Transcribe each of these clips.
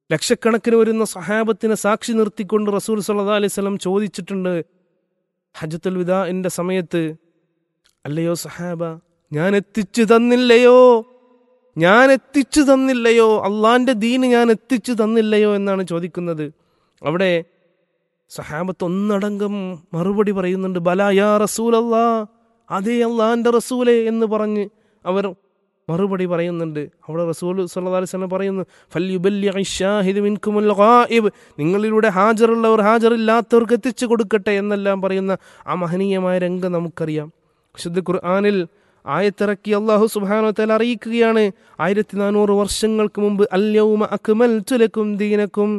ലക്ഷക്കണക്കിന് വരുന്ന സഹാബത്തിനെ സാക്ഷി നിർത്തിക്കൊണ്ട് റസൂൽ സല്ലാ അലൈഹി സ്വലം ചോദിച്ചിട്ടുണ്ട് ഹജത്തുൽ വിദാഇന്റെ സമയത്ത് അല്ലയോ സഹാബ ഞാൻ എത്തിച്ചു തന്നില്ലയോ ഞാൻ എത്തിച്ചു തന്നില്ലയോ അള്ളാന്റെ ദീന് ഞാൻ എത്തിച്ചു തന്നില്ലയോ എന്നാണ് ചോദിക്കുന്നത് അവിടെ സഹാബത്ത് ഒന്നടങ്കം മറുപടി പറയുന്നുണ്ട് ബല യാ റസൂൽ അല്ലാ അതേ അള്ളാന്റെ റസൂലെ എന്ന് പറഞ്ഞ് അവർ മറുപടി പറയുന്നുണ്ട് അവിടെ റസൂൽ സല്ലല്ലാഹു അലൈഹി വസല്ലം പറയുന്നു ഫല്യുബല്ലി അഷ്ഷാഹിദ് മിൻകുമുൽ ഗായിബ് നിങ്ങളിലൂടെ ഹാജറുള്ളവർ ഹാജറില്ലാത്തവർക്ക് എത്തിച്ചു കൊടുക്കട്ടെ എന്നെല്ലാം പറയുന്ന ആ മഹനീയമായ രംഗം നമുക്കറിയാം വിശുദ്ധ ഖുർആനിൽ ആയത്തിറക്കി അള്ളാഹു സുബ്ഹാനഹു വതആല അറിയിക്കുകയാണ് ആയിരത്തി നാനൂറ് വർഷങ്ങൾക്ക് മുമ്പ് അല്യൗമ അക്മൽതു ലക്കും ദീനക്കും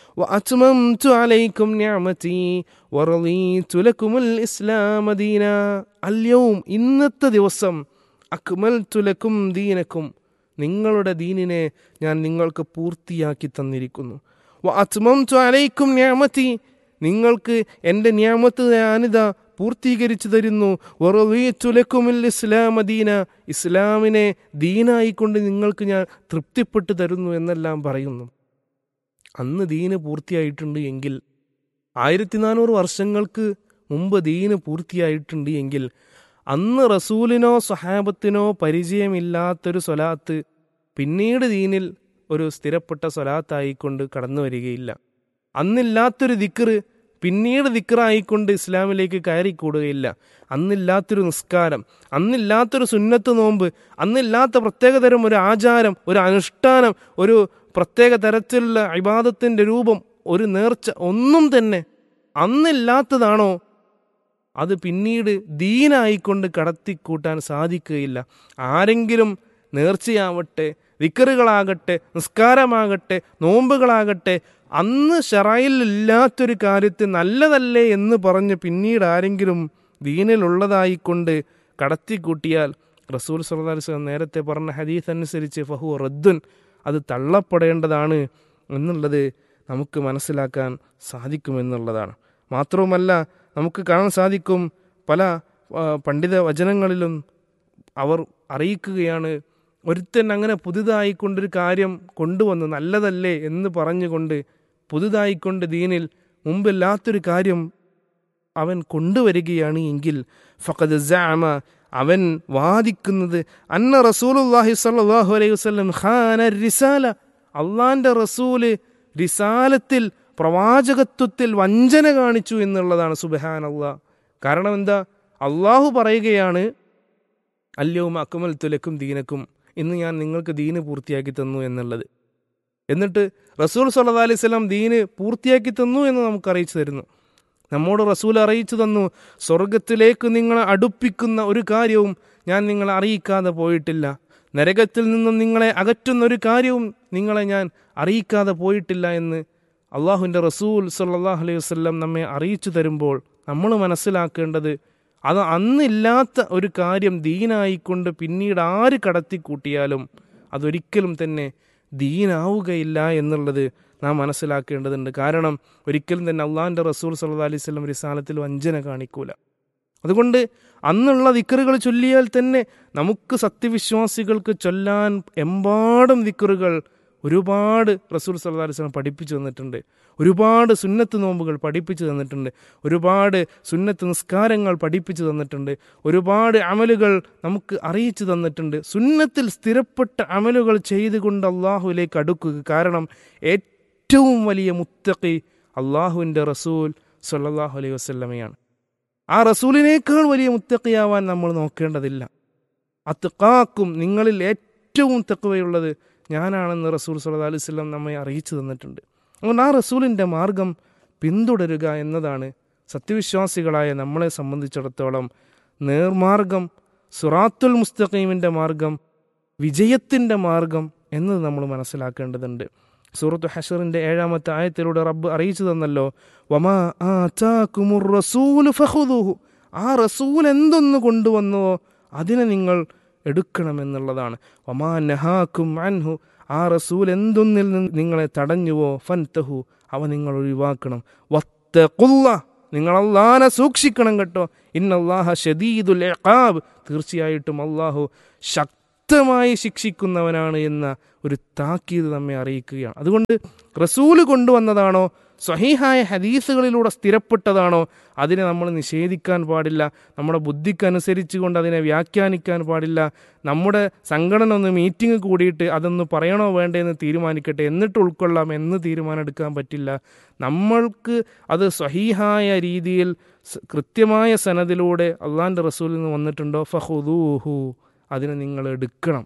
وأتممت عليكم نعمتي ورضيت لكم الإسلام دينا اليوم ഇന്നത്തെ ദിവസം അക്മൽതു ലക്കും ദീനക്കും നിങ്ങളുടെ ദീനിനെ ഞാൻ നിങ്ങൾക്ക് പൂർത്തിയാക്കി തന്നിരിക്കുന്നു വഅത്മംതു അലൈക്കും നിഅമതി നിങ്ങൾക്ക് എൻ്റെ നിയമത്ത് ഞാനിതാ പൂർത്തീകരിച്ചു തരുന്നു വറവീത്തുലക്കുമിൽ ഇസ്ലാം ദീന ഇസ്ലാമിനെ ദീനായിക്കൊണ്ട് നിങ്ങൾക്ക് ഞാൻ തൃപ്തിപ്പെട്ടു തരുന്നു എന്നെല്ലാം പറയുന്നു അന്ന് ദീന് പൂർത്തിയായിട്ടുണ്ട് എങ്കിൽ ആയിരത്തി നാനൂറ് വർഷങ്ങൾക്ക് മുമ്പ് ദീന് പൂർത്തിയായിട്ടുണ്ട് എങ്കിൽ അന്ന് റസൂലിനോ സഹാബത്തിനോ പരിചയമില്ലാത്തൊരു സ്വലാത്ത് പിന്നീട് ദീനിൽ ഒരു സ്ഥിരപ്പെട്ട സ്വലാത്തായിക്കൊണ്ട് കടന്നു വരികയില്ല അന്നില്ലാത്തൊരു ദിക്കറ് പിന്നീട് ദിക്കറായിക്കൊണ്ട് ഇസ്ലാമിലേക്ക് കയറിക്കൂടുകയില്ല അന്നില്ലാത്തൊരു നിസ്കാരം അന്നില്ലാത്തൊരു സുന്നത്ത് നോമ്പ് അന്നില്ലാത്ത പ്രത്യേകതരം ഒരു ആചാരം ഒരു അനുഷ്ഠാനം ഒരു പ്രത്യേക തരത്തിലുള്ള ഇബാദത്തിൻ്റെ രൂപം ഒരു നേർച്ച ഒന്നും തന്നെ അന്നില്ലാത്തതാണോ അത് പിന്നീട് ദീനായിക്കൊണ്ട് കടത്തിക്കൂട്ടാൻ സാധിക്കുകയില്ല ആരെങ്കിലും നേർച്ചയാവട്ടെ വിക്കറുകളാകട്ടെ നിസ്കാരമാകട്ടെ നോമ്പുകളാകട്ടെ അന്ന് ഷറയിൽ ഇല്ലാത്തൊരു കാര്യത്തെ നല്ലതല്ലേ എന്ന് പറഞ്ഞ് പിന്നീട് ആരെങ്കിലും ദീനിലുള്ളതായിക്കൊണ്ട് കടത്തിക്കൂട്ടിയാൽ റസൂൽ സല്ലാസ് നേരത്തെ പറഞ്ഞ ഹദീസ് അനുസരിച്ച് ഫഹു റദ്ദുൻ അത് തള്ളപ്പെടേണ്ടതാണ് എന്നുള്ളത് നമുക്ക് മനസ്സിലാക്കാൻ സാധിക്കുമെന്നുള്ളതാണ് മാത്രവുമല്ല നമുക്ക് കാണാൻ സാധിക്കും പല പണ്ഡിത വചനങ്ങളിലും അവർ അറിയിക്കുകയാണ് ഒരുത്തൻ അങ്ങനെ പുതുതായിക്കൊണ്ടൊരു കാര്യം കൊണ്ടുവന്ന് നല്ലതല്ലേ എന്ന് പറഞ്ഞുകൊണ്ട് പുതുതായിക്കൊണ്ട് ദീനിൽ മുമ്പില്ലാത്തൊരു കാര്യം അവൻ കൊണ്ടുവരികയാണ് എങ്കിൽ ഫഖദ് ജാമ അവൻ വാദിക്കുന്നത് അന്ന റസൂലുല്ലാഹി സ്വല്ലല്ലാഹു അലൈഹി വസല്ലം ഖാന റിസാല അള്ളാന്റെ റസൂല് റിസാലത്തിൽ പ്രവാചകത്വത്തിൽ വഞ്ചന കാണിച്ചു എന്നുള്ളതാണ് സുബഹാൻ അള്ളാഹ് കാരണം എന്താ അള്ളാഹു പറയുകയാണ് അല്യവും അക്മൽ തുലക്കും ദീനക്കും ഇന്ന് ഞാൻ നിങ്ങൾക്ക് ദീന് പൂർത്തിയാക്കി തന്നു എന്നുള്ളത് എന്നിട്ട് റസൂൽ സല്ലാ അലൈഹി സ്വലാം ദീന് പൂർത്തിയാക്കി തന്നു എന്ന് നമുക്ക് അറിയിച്ചു തരുന്നു നമ്മോട് റസൂൽ അറിയിച്ചു തന്നു സ്വർഗത്തിലേക്ക് നിങ്ങളെ അടുപ്പിക്കുന്ന ഒരു കാര്യവും ഞാൻ നിങ്ങളെ അറിയിക്കാതെ പോയിട്ടില്ല നരകത്തിൽ നിന്നും നിങ്ങളെ അകറ്റുന്ന ഒരു കാര്യവും നിങ്ങളെ ഞാൻ അറിയിക്കാതെ പോയിട്ടില്ല എന്ന് അള്ളാഹുവിൻ്റെ റസൂൽ സല്ലാഹു അലൈഹി വസ്ലം നമ്മെ അറിയിച്ചു തരുമ്പോൾ നമ്മൾ മനസ്സിലാക്കേണ്ടത് അത് അന്നില്ലാത്ത ഒരു കാര്യം ദീനായിക്കൊണ്ട് പിന്നീട് ആര് കടത്തിക്കൂട്ടിയാലും അതൊരിക്കലും തന്നെ ദീനാവുകയില്ല എന്നുള്ളത് നാം മനസ്സിലാക്കേണ്ടതുണ്ട് കാരണം ഒരിക്കലും തന്നെ അള്ളാഹിൻ്റെ റസൂൽ സല്ലാ അലൈഹി സ്വലം റിസാലത്തിൽ വഞ്ചന കാണിക്കൂല അതുകൊണ്ട് അന്നുള്ള ദിക്കറുകൾ ചൊല്ലിയാൽ തന്നെ നമുക്ക് സത്യവിശ്വാസികൾക്ക് ചൊല്ലാൻ എമ്പാടും ദിക്കറുകൾ ഒരുപാട് റസൂൽ സല്ലാ അലൈഹി സ്വലം പഠിപ്പിച്ചു തന്നിട്ടുണ്ട് ഒരുപാട് സുന്നത്ത് നോമ്പുകൾ പഠിപ്പിച്ചു തന്നിട്ടുണ്ട് ഒരുപാട് സുന്നത്ത് നിസ്കാരങ്ങൾ പഠിപ്പിച്ചു തന്നിട്ടുണ്ട് ഒരുപാട് അമലുകൾ നമുക്ക് അറിയിച്ചു തന്നിട്ടുണ്ട് സുന്നത്തിൽ സ്ഥിരപ്പെട്ട അമലുകൾ ചെയ്തുകൊണ്ട് അള്ളാഹുവിലേക്ക് അടുക്കുക കാരണം ഏറ്റവും വലിയ മുത്തഖി അള്ളാഹുവിൻ്റെ റസൂൽ സല്ലാഹു അലൈഹി വസ്ലമയാണ് ആ റസൂലിനേക്കാൾ വലിയ മുത്തഖിയാവാൻ നമ്മൾ നോക്കേണ്ടതില്ല അത്തക്കാക്കും നിങ്ങളിൽ ഏറ്റവും തെക്കുവയുള്ളത് ഞാനാണെന്ന് റസൂൽ സല്ലാ അലൈഹി സ്വലം നമ്മെ അറിയിച്ചു തന്നിട്ടുണ്ട് അതുകൊണ്ട് ആ റസൂലിൻ്റെ മാർഗം പിന്തുടരുക എന്നതാണ് സത്യവിശ്വാസികളായ നമ്മളെ സംബന്ധിച്ചിടത്തോളം നേർമാർഗം സുറാത്തുൽ മുസ്തഖീമിൻ്റെ മാർഗം വിജയത്തിൻ്റെ മാർഗം എന്നത് നമ്മൾ മനസ്സിലാക്കേണ്ടതുണ്ട് സൂറത്ത് ഹഷറിൻ്റെ ഏഴാമത്തെ ആയത്തിലൂടെ റബ്ബ് അറിയിച്ചു തന്നല്ലോ വമാ ആതാകുമുർ റസൂലു ഫഖുദുഹു ആ റസൂൽ എന്തൊന്ന് കൊണ്ടുവന്നുവോ അതിനെ നിങ്ങൾ എടുക്കണമെന്നുള്ളതാണ് വമാ നഹാക്കും അൻഹു ആ റസൂൽ എന്തൊന്നിൽ നിന്ന് നിങ്ങളെ തടഞ്ഞുവോ ഫൻതഹു അവ നിങ്ങൾ ഒഴിവാക്കണം വത്തഖുല്ല നിങ്ങൾ അള്ളാഹനെ സൂക്ഷിക്കണം കേട്ടോ ഇന്നല്ലാഹ ഷദീദുൽ ഇഖാബ് തീർച്ചയായിട്ടും അള്ളാഹു ശക്തി ശക്തമായി ശിക്ഷിക്കുന്നവനാണ് എന്ന ഒരു താക്കീത് നമ്മെ അറിയിക്കുകയാണ് അതുകൊണ്ട് റസൂല് കൊണ്ടുവന്നതാണോ സ്വഹീഹായ ഹദീസുകളിലൂടെ സ്ഥിരപ്പെട്ടതാണോ അതിനെ നമ്മൾ നിഷേധിക്കാൻ പാടില്ല നമ്മുടെ ബുദ്ധിക്കനുസരിച്ച് കൊണ്ട് അതിനെ വ്യാഖ്യാനിക്കാൻ പാടില്ല നമ്മുടെ സംഘടന ഒന്ന് മീറ്റിംഗ് കൂടിയിട്ട് അതൊന്ന് പറയണോ വേണ്ടേ എന്ന് തീരുമാനിക്കട്ടെ എന്നിട്ട് ഉൾക്കൊള്ളാം എന്ന് തീരുമാനം എടുക്കാൻ പറ്റില്ല നമ്മൾക്ക് അത് സ്വഹീഹായ രീതിയിൽ സ് കൃത്യമായ സനദിലൂടെ അള്ളാൻ്റെ റസൂലിൽ നിന്ന് വന്നിട്ടുണ്ടോ ഫഹുദൂഹു അതിനെ നിങ്ങൾ എടുക്കണം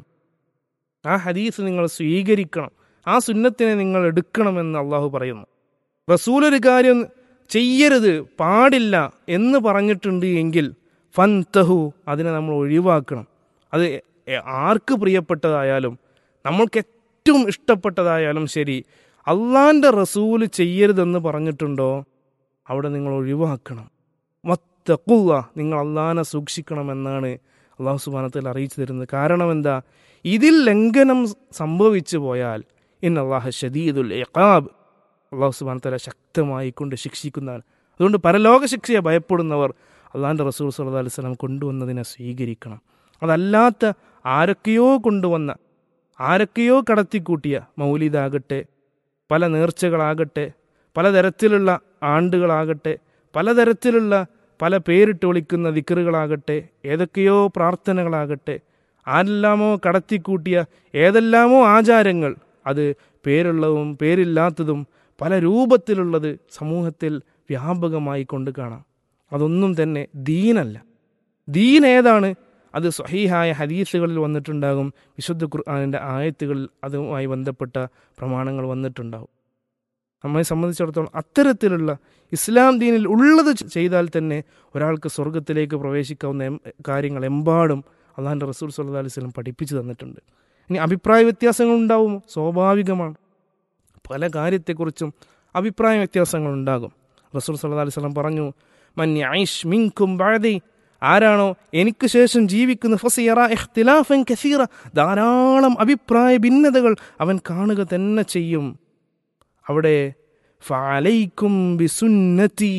ആ ഹദീസ് നിങ്ങൾ സ്വീകരിക്കണം ആ സുന്നത്തിനെ നിങ്ങൾ എടുക്കണമെന്ന് അള്ളാഹു പറയുന്നു റസൂൽ ഒരു കാര്യം ചെയ്യരുത് പാടില്ല എന്ന് പറഞ്ഞിട്ടുണ്ട് എങ്കിൽ ഫൻതഹു അതിനെ നമ്മൾ ഒഴിവാക്കണം അത് എ- ആർക്ക് പ്രിയപ്പെട്ടതായാലും നമ്മൾക്ക് ഏറ്റവും ഇഷ്ടപ്പെട്ടതായാലും ശരി അള്ളാൻ്റെ റസൂല് ചെയ്യരുതെന്ന് പറഞ്ഞിട്ടുണ്ടോ അവിടെ നിങ്ങൾ ഒഴിവാക്കണം വത്തക്കുള്ള നിങ്ങൾ അള്ളാനെ സൂക്ഷിക്കണമെന്നാണ് അള്ളാഹു സുബാനത്തിൽ അറിയിച്ചു തരുന്നത് കാരണം എന്താ ഇതിൽ ലംഘനം സംഭവിച്ചു പോയാൽ ഇൻ അള്ളാഹ ഷദീദുൽ ഇഖാബ് അള്ളാഹു സുബാനത്തല ശക്തമായി കൊണ്ട് ശിക്ഷിക്കുന്നതാണ് അതുകൊണ്ട് പരലോക ശിക്ഷയെ ഭയപ്പെടുന്നവർ അള്ളാഹിൻ്റെ റസൂൽ സല്ലാ അലൈഹി സ്വലം കൊണ്ടുവന്നതിനെ സ്വീകരിക്കണം അതല്ലാത്ത ആരൊക്കെയോ കൊണ്ടുവന്ന ആരൊക്കെയോ കടത്തിക്കൂട്ടിയ മൗലിദാകട്ടെ പല നേർച്ചകളാകട്ടെ പലതരത്തിലുള്ള ആണ്ടുകളാകട്ടെ പലതരത്തിലുള്ള പല പേരിട്ട് വിളിക്കുന്ന ദിക്കറുകളാകട്ടെ ഏതൊക്കെയോ പ്രാർത്ഥനകളാകട്ടെ ആരെല്ലാമോ കടത്തിക്കൂട്ടിയ ഏതെല്ലാമോ ആചാരങ്ങൾ അത് പേരുള്ളതും പേരില്ലാത്തതും പല രൂപത്തിലുള്ളത് സമൂഹത്തിൽ വ്യാപകമായി കൊണ്ട് കാണാം അതൊന്നും തന്നെ ദീനല്ല ദീൻ ഏതാണ് അത് സ്വഹീഹായ ഹദീസുകളിൽ വന്നിട്ടുണ്ടാകും വിശുദ്ധ ഖുർആാനിൻ്റെ ആയത്തുകളിൽ അതുമായി ബന്ധപ്പെട്ട പ്രമാണങ്ങൾ വന്നിട്ടുണ്ടാകും നമ്മെ സംബന്ധിച്ചിടത്തോളം അത്തരത്തിലുള്ള ഇസ്ലാം ദീനിൽ ഉള്ളത് ചെയ്താൽ തന്നെ ഒരാൾക്ക് സ്വർഗത്തിലേക്ക് പ്രവേശിക്കാവുന്ന എം- കാര്യങ്ങൾ എമ്പാടും അള്ളാഹിൻ്റെ റസൂൽ സല്ലു അലൈഹി സ്വലം പഠിപ്പിച്ചു തന്നിട്ടുണ്ട് ഇനി അഭിപ്രായ വ്യത്യാസങ്ങൾ ഉണ്ടാവുമോ സ്വാഭാവികമാണ് പല കാര്യത്തെക്കുറിച്ചും അഭിപ്രായ വ്യത്യാസങ്ങൾ ഉണ്ടാകും റസൂൽ സല്ലു അലൈഹി സ്വലം പറഞ്ഞു മൻ യഈഷ് മിൻകും ബഅദി ആരാണോ എനിക്ക് ശേഷം ജീവിക്കുന്ന ഫസിയറ ഇഖ്തിലാഫൻ കസീറ ധാരാളം അഭിപ്രായ ഭിന്നതകൾ അവൻ കാണുക തന്നെ ചെയ്യും അവിടെ ഫലൈക്കും ബിസുന്നതി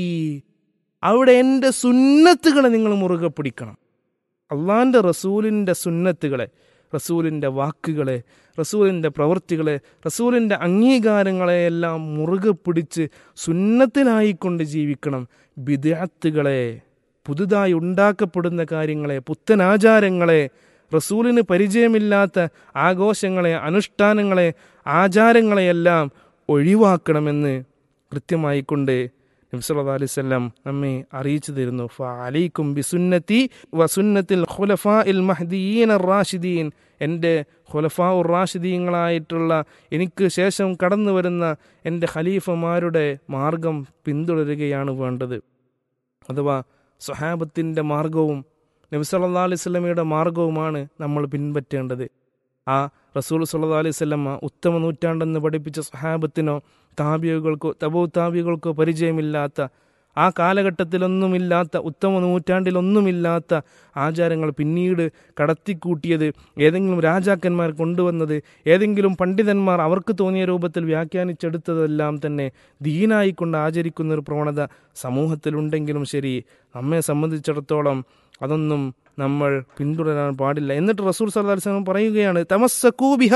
അവിടെ എൻ്റെ സുന്നത്തുകളെ നിങ്ങൾ മുറുകെ പിടിക്കണം അള്ളാൻ്റെ റസൂലിൻ്റെ സുന്നത്തുകളെ റസൂലിൻ്റെ വാക്കുകളെ റസൂലിൻ്റെ പ്രവൃത്തികളെ റസൂലിൻ്റെ അംഗീകാരങ്ങളെയെല്ലാം മുറുകെ പിടിച്ച് സുന്നത്തിലായിക്കൊണ്ട് ജീവിക്കണം ബിദഅത്തുകളെ പുതുതായി ഉണ്ടാക്കപ്പെടുന്ന കാര്യങ്ങളെ പുത്തനാചാരങ്ങളെ റസൂലിന് പരിചയമില്ലാത്ത ആഘോഷങ്ങളെ അനുഷ്ഠാനങ്ങളെ ആചാരങ്ങളെയെല്ലാം ഒഴിവാക്കണമെന്ന് കൃത്യമായിക്കൊണ്ട് നബ്സല്ലാ അലൈവല്ലാം നമ്മെ അറിയിച്ചു തരുന്നു ഫലൈക്കും ബിസുന്നത്തി വസുന്നത്തിൽ ഖുലഫാ ഇൽ മഹ്ദീൻ റാഷിദീൻ എൻ്റെ ഖുലഫാ ഉർ റാഷിദീങ്ങളായിട്ടുള്ള എനിക്ക് ശേഷം കടന്നു വരുന്ന എൻ്റെ ഖലീഫമാരുടെ മാർഗം പിന്തുടരുകയാണ് വേണ്ടത് അഥവാ സ്വഹാബത്തിൻ്റെ മാർഗവും നബി സല്ലാ അലൈഹി സ്വലമയുടെ മാർഗവുമാണ് നമ്മൾ പിൻപറ്റേണ്ടത് ആ റസൂൽ സല്ലാ അലൈഹി സ്വലമ്മ ഉത്തമ നൂറ്റാണ്ടെന്ന് പഠിപ്പിച്ച സ്വഹാബത്തിനോ താബിയകൾക്കോ തബോ താബിയകൾക്കോ പരിചയമില്ലാത്ത ആ കാലഘട്ടത്തിലൊന്നുമില്ലാത്ത ഉത്തമ നൂറ്റാണ്ടിലൊന്നുമില്ലാത്ത ആചാരങ്ങൾ പിന്നീട് കടത്തിക്കൂട്ടിയത് ഏതെങ്കിലും രാജാക്കന്മാർ കൊണ്ടുവന്നത് ഏതെങ്കിലും പണ്ഡിതന്മാർ അവർക്ക് തോന്നിയ രൂപത്തിൽ വ്യാഖ്യാനിച്ചെടുത്തതെല്ലാം തന്നെ ദീനായി കൊണ്ട് ആചരിക്കുന്ന ഒരു പ്രവണത സമൂഹത്തിലുണ്ടെങ്കിലും ശരി നമ്മെ സംബന്ധിച്ചിടത്തോളം അതൊന്നും നമ്മൾ പിന്തുടരാൻ പാടില്ല എന്നിട്ട് റസൂൽ സല്ലല്ലാഹു അലൈഹി വസല്ലം പറയുകയാണ് തമസ്സകൂബിഹ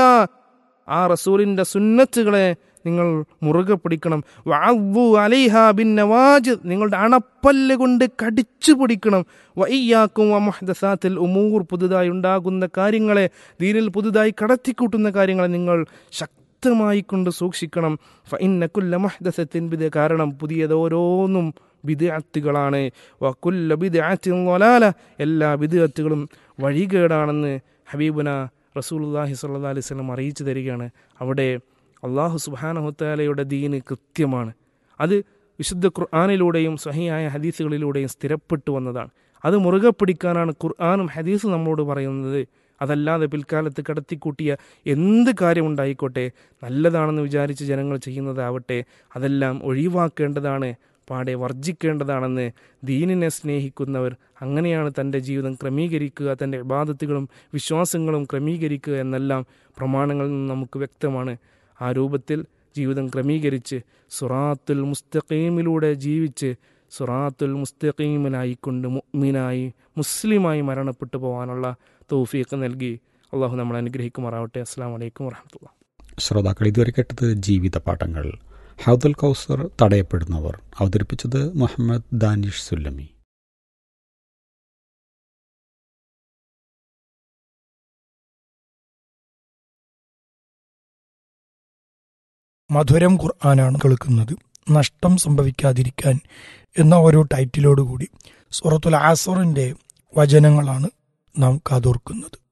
ആ റസൂലിന്റെ സുന്നത്തുകളെ നിങ്ങൾ മുറുകെ പിടിക്കണം വഅവ്വു അലൈഹ ബിൻ നവാജിദ് നിങ്ങളുടെ അണപ്പല്ല് കൊണ്ട് കടിച്ചു പിടിക്കണം വയ്യാക്കും വമുഹ്ദസാത്തിൽ ഉമൂർ പുതുതായി ഉണ്ടാകുന്ന കാര്യങ്ങളെ ദീനിൽ പുതുതായി കടത്തിക്കൂട്ടുന്ന കാര്യങ്ങളെ നിങ്ങൾ ശക്തമായി കൊണ്ട് സൂക്ഷിക്കണം ഫഇന്നകുല്ല മുഹ്ദസത്തിൻ ബിദ കാരണം പുതിയതോരോന്നും ബിദ്അത്തുകളാണ് വകുല്ല ബിദ്അത്തിൻ ളലാല എല്ലാ ബിദ്അത്തുകളും വഴികേടാണെന്ന് ഹബീബുന റസൂലുള്ളാഹി സ്വല്ലല്ലാഹി അലൈഹി വസല്ലം അറിയിച്ചു തരികയാണ് അവിടെ അള്ളാഹു സുബ്ഹാനഹുത്താലയുടെ ദീന് കൃത്യമാണ് അത് വിശുദ്ധ ഖുർആാനിലൂടെയും സഹിയായ ഹദീസുകളിലൂടെയും സ്ഥിരപ്പെട്ടു വന്നതാണ് അത് മുറുകെ പിടിക്കാനാണ് ഖുർആാനും ഹദീസും നമ്മളോട് പറയുന്നത് അതല്ലാതെ പിൽക്കാലത്ത് കടത്തിക്കൂട്ടിയ എന്ത് കാര്യമുണ്ടായിക്കോട്ടെ നല്ലതാണെന്ന് വിചാരിച്ച് ജനങ്ങൾ ചെയ്യുന്നതാവട്ടെ അതെല്ലാം ഒഴിവാക്കേണ്ടതാണ് പാടെ വർജിക്കേണ്ടതാണെന്ന് ദീനിനെ സ്നേഹിക്കുന്നവർ അങ്ങനെയാണ് തൻ്റെ ജീവിതം ക്രമീകരിക്കുക തൻ്റെ ഇബാദത്തുകളും വിശ്വാസങ്ങളും ക്രമീകരിക്കുക എന്നെല്ലാം പ്രമാണങ്ങളിൽ നിന്ന് നമുക്ക് വ്യക്തമാണ് ആ രൂപത്തിൽ ജീവിതം ക്രമീകരിച്ച് സുറാത്തുൽ മുസ്തഖീമിലൂടെ ജീവിച്ച് സുറാത്തുൽ മുസ്തഖീമിനായിക്കൊണ്ട് മുഅ്മിനായി മുസ്ലിമായി മരണപ്പെട്ടു പോകാനുള്ള തൗഫീഖ് നൽകി അള്ളാഹു നമ്മളെ അനുഗ്രഹിക്കുമാറാവട്ടെ അസ്സാം വലൈക്കും വർഹമത്തുള്ള ശ്രോതാക്കൾ ഇതുവരെ കേട്ടത് ജീവിത പാഠങ്ങൾ ഹൗദുൽ കൗസർ തടയപ്പെടുന്നവർ അവതരിപ്പിച്ചത് മുഹമ്മദ് ദാനിഷ് സുല്ലമി മധുരം ഖുർആനാണ് കേൾക്കുന്നത് നഷ്ടം സംഭവിക്കാതിരിക്കാൻ എന്ന ഒരു ടൈറ്റിലോടുകൂടി സൂറത്തുൽ ആസറിന്റെ വചനങ്ങളാണ് നാം കാതോർക്കുന്നത്